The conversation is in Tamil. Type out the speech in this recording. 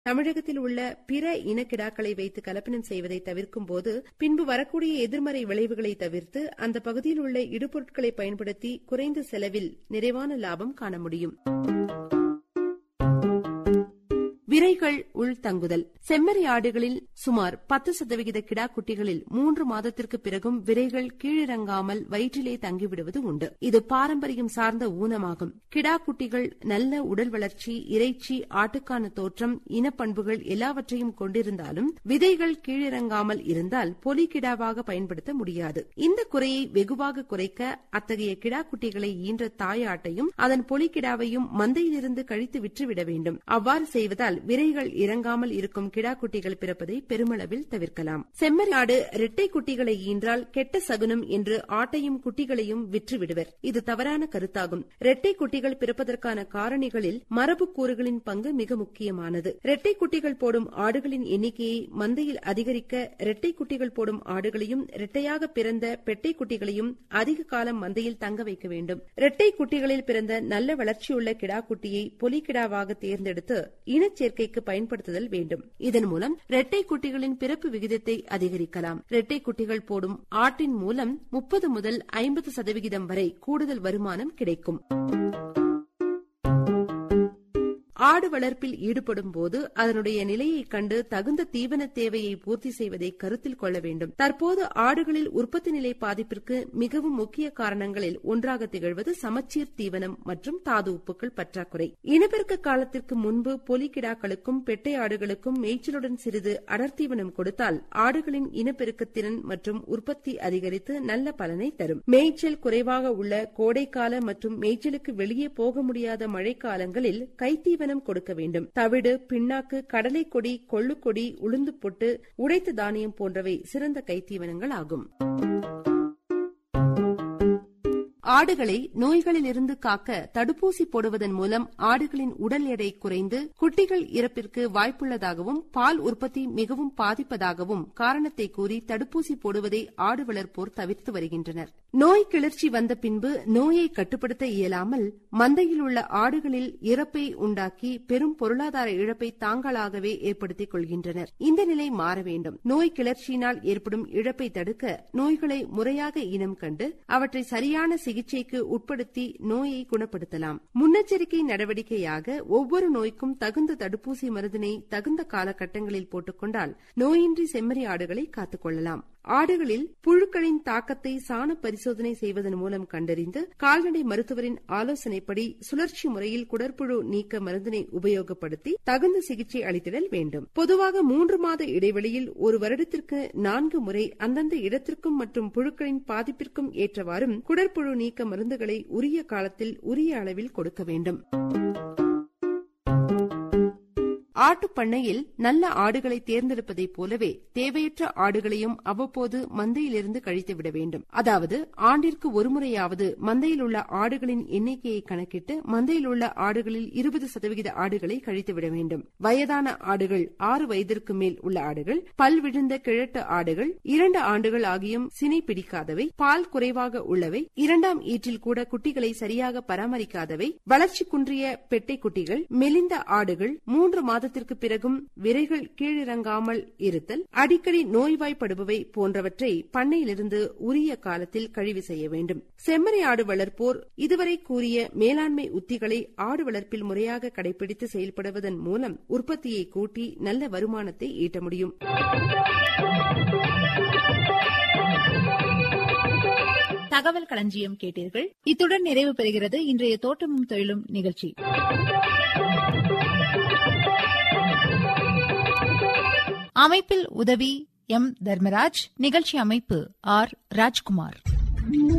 தமிழகத்தில் உள்ள பிற இனக்கிடாக்களை வைத்து கலப்பினம் செய்வதை தவிர்க்கும் போது பின்பு வரக்கூடிய எதிர்மறை விளைவுகளை தவிர்த்து அந்த பகுதியில் உள்ள இடுபொருட்களை பயன்படுத்தி குறைந்த செலவில் நிறைவான லாபம் காண முடியும் விரைகள் உள்தங்குதல் செம்மறி ஆடுகளில் சுமார் பத்து சதவிகித கிடா குட்டிகளில் மூன்று மாதத்திற்கு பிறகும் விரைகள் கீழிறங்காமல் வயிற்றிலே தங்கிவிடுவது உண்டு இது பாரம்பரியம் சார்ந்த ஊனமாகும் கிடா குட்டிகள் நல்ல உடல் வளர்ச்சி இறைச்சி ஆட்டுக்கான தோற்றம் இனப்பண்புகள் எல்லாவற்றையும் கொண்டிருந்தாலும் விதைகள் கீழிறங்காமல் இருந்தால் பொலி கிடாவாக பயன்படுத்த முடியாது இந்த குறையை வெகுவாக குறைக்க அத்தகைய கிடா குட்டிகளை ஈன்ற தாயாட்டையும் அதன் பொலிக்கிடாவையும் மந்தையிலிருந்து கழித்து விற்றுவிட வேண்டும் அவ்வாறு செய்வதால் விரைகள் இறங்காமல் இருக்கும் கிடா குட்டிகள் பிறப்பதை பெருமளவில் தவிர்க்கலாம் செம்மறி ஆடு இரட்டை குட்டிகளை ஈன்றால் கெட்ட சகுனம் என்று ஆட்டையும் குட்டிகளையும் விற்று விடுவர் இது தவறான கருத்தாகும் இரட்டை குட்டிகள் பிறப்பதற்கான காரணிகளில் மரபு கூறுகளின் பங்கு மிக முக்கியமானது இரட்டை குட்டிகள் போடும் ஆடுகளின் எண்ணிக்கையை மந்தையில் அதிகரிக்க இரட்டை குட்டிகள் போடும் ஆடுகளையும் இரட்டையாக பிறந்த பெட்டை குட்டிகளையும் அதிக காலம் மந்தையில் தங்க வைக்க வேண்டும் இரட்டை குட்டிகளில் பிறந்த நல்ல வளர்ச்சியுள்ள கிடா குட்டியை பொலிக்கிடாவாக தேர்ந்தெடுத்து இனச்சேர்க்கைக்கு பயன்படுத்துதல் வேண்டும் இதன் மூலம் இரட்டை குட்டிகளின் பிறப்பு விகிதத்தை அதிகரிக்கலாம் இரட்டை குட்டிகள் போடும் ஆட்டின் மூலம் முப்பது முதல் ஐம்பது சதவிகிதம் வரை கூடுதல் வருமானம் கிடைக்கும் ஆடு வளர்ப்பில் ஈடுபடும் போது அதனுடைய நிலையை கண்டு தகுந்த தீவன தேவையை பூர்த்தி செய்வதை கருத்தில் கொள்ள வேண்டும் தற்போது ஆடுகளில் உற்பத்தி நிலை பாதிப்பிற்கு மிகவும் முக்கிய காரணங்களில் ஒன்றாக திகழ்வது சமச்சீர் தீவனம் மற்றும் தாது உப்புக்கள் பற்றாக்குறை இனப்பெருக்க காலத்திற்கு முன்பு பொலிக்கிடாக்களுக்கும் பெட்டை ஆடுகளுக்கும் மேய்ச்சலுடன் சிறிது அடர்த்தீவனம் கொடுத்தால் ஆடுகளின் இனப்பெருக்கத்திறன் மற்றும் உற்பத்தி அதிகரித்து நல்ல பலனை தரும் மேய்ச்சல் குறைவாக உள்ள கோடைக்கால மற்றும் மேய்ச்சலுக்கு வெளியே போக முடியாத மழைக்காலங்களில் கைத்தீவனம் தீவனம் கொடுக்க வேண்டும் தவிடு பின்னாக்கு கடலை கொடி கொள்ளுக்கொடி உளுந்து பொட்டு உடைத்த தானியம் போன்றவை சிறந்த கைத்தீவனங்கள் ஆகும் ஆடுகளை நோய்களிலிருந்து காக்க தடுப்பூசி போடுவதன் மூலம் ஆடுகளின் உடல் எடை குறைந்து குட்டிகள் இறப்பிற்கு வாய்ப்புள்ளதாகவும் பால் உற்பத்தி மிகவும் பாதிப்பதாகவும் காரணத்தை கூறி தடுப்பூசி போடுவதை ஆடு வளர்ப்போர் தவிர்த்து வருகின்றனர் நோய் கிளர்ச்சி வந்த பின்பு நோயை கட்டுப்படுத்த இயலாமல் மந்தையில் உள்ள ஆடுகளில் இறப்பை உண்டாக்கி பெரும் பொருளாதார இழப்பை தாங்களாகவே ஏற்படுத்திக் கொள்கின்றனர் இந்த நிலை மாற வேண்டும் நோய் கிளர்ச்சியினால் ஏற்படும் இழப்பை தடுக்க நோய்களை முறையாக இனம் கண்டு அவற்றை சரியான சிகிச்சைக்கு உட்படுத்தி நோயை குணப்படுத்தலாம் முன்னெச்சரிக்கை நடவடிக்கையாக ஒவ்வொரு நோய்க்கும் தகுந்த தடுப்பூசி மருந்தினை தகுந்த காலகட்டங்களில் போட்டுக்கொண்டால் நோயின்றி செம்மறி ஆடுகளை காத்துக் கொள்ளலாம் ஆடுகளில் புழுக்களின் தாக்கத்தை சாண பரிசோதனை செய்வதன் மூலம் கண்டறிந்து கால்நடை மருத்துவரின் ஆலோசனைப்படி சுழற்சி முறையில் குடற்புழு நீக்க மருந்தினை உபயோகப்படுத்தி தகுந்த சிகிச்சை அளித்திடல் வேண்டும் பொதுவாக மூன்று மாத இடைவெளியில் ஒரு வருடத்திற்கு நான்கு முறை அந்தந்த இடத்திற்கும் மற்றும் புழுக்களின் பாதிப்பிற்கும் ஏற்றவாறும் குடற்புழு நீக்க மருந்துகளை உரிய காலத்தில் உரிய அளவில் கொடுக்க வேண்டும் ஆட்டுப் பண்ணையில் நல்ல ஆடுகளை தேர்ந்தெடுப்பதைப் போலவே தேவையற்ற ஆடுகளையும் அவ்வப்போது மந்தையிலிருந்து கழித்துவிட வேண்டும் அதாவது ஆண்டிற்கு ஒருமுறையாவது மந்தையில் உள்ள ஆடுகளின் எண்ணிக்கையை கணக்கிட்டு மந்தையில் உள்ள ஆடுகளில் இருபது சதவிகித ஆடுகளை கழித்துவிட வேண்டும் வயதான ஆடுகள் ஆறு வயதிற்கு மேல் உள்ள ஆடுகள் பல் விழுந்த கிழட்டு ஆடுகள் இரண்டு ஆண்டுகள் ஆகியும் சினை பிடிக்காதவை பால் குறைவாக உள்ளவை இரண்டாம் ஈற்றில் கூட குட்டிகளை சரியாக பராமரிக்காதவை வளர்ச்சி குன்றிய பெட்டை குட்டிகள் மெலிந்த ஆடுகள் மூன்று மாத மாதத்திற்கு பிறகும் விரைகள் கீழிறங்காமல் இருத்தல் அடிக்கடி நோய்வாய்ப்படுபவை போன்றவற்றை பண்ணையிலிருந்து உரிய காலத்தில் கழிவு செய்ய வேண்டும் செம்மறி ஆடு வளர்ப்போர் இதுவரை கூறிய மேலாண்மை உத்திகளை ஆடு வளர்ப்பில் முறையாக கடைபிடித்து செயல்படுவதன் மூலம் உற்பத்தியை கூட்டி நல்ல வருமானத்தை ஈட்ட முடியும் தகவல் களஞ்சியம் கேட்டீர்கள் இத்துடன் நிறைவு பெறுகிறது இன்றைய தோட்டமும் தொழிலும் நிகழ்ச்சி அமைப்பில் உதவி எம் தர்மராஜ் நிகழ்ச்சி அமைப்பு ஆர் ராஜ்குமார்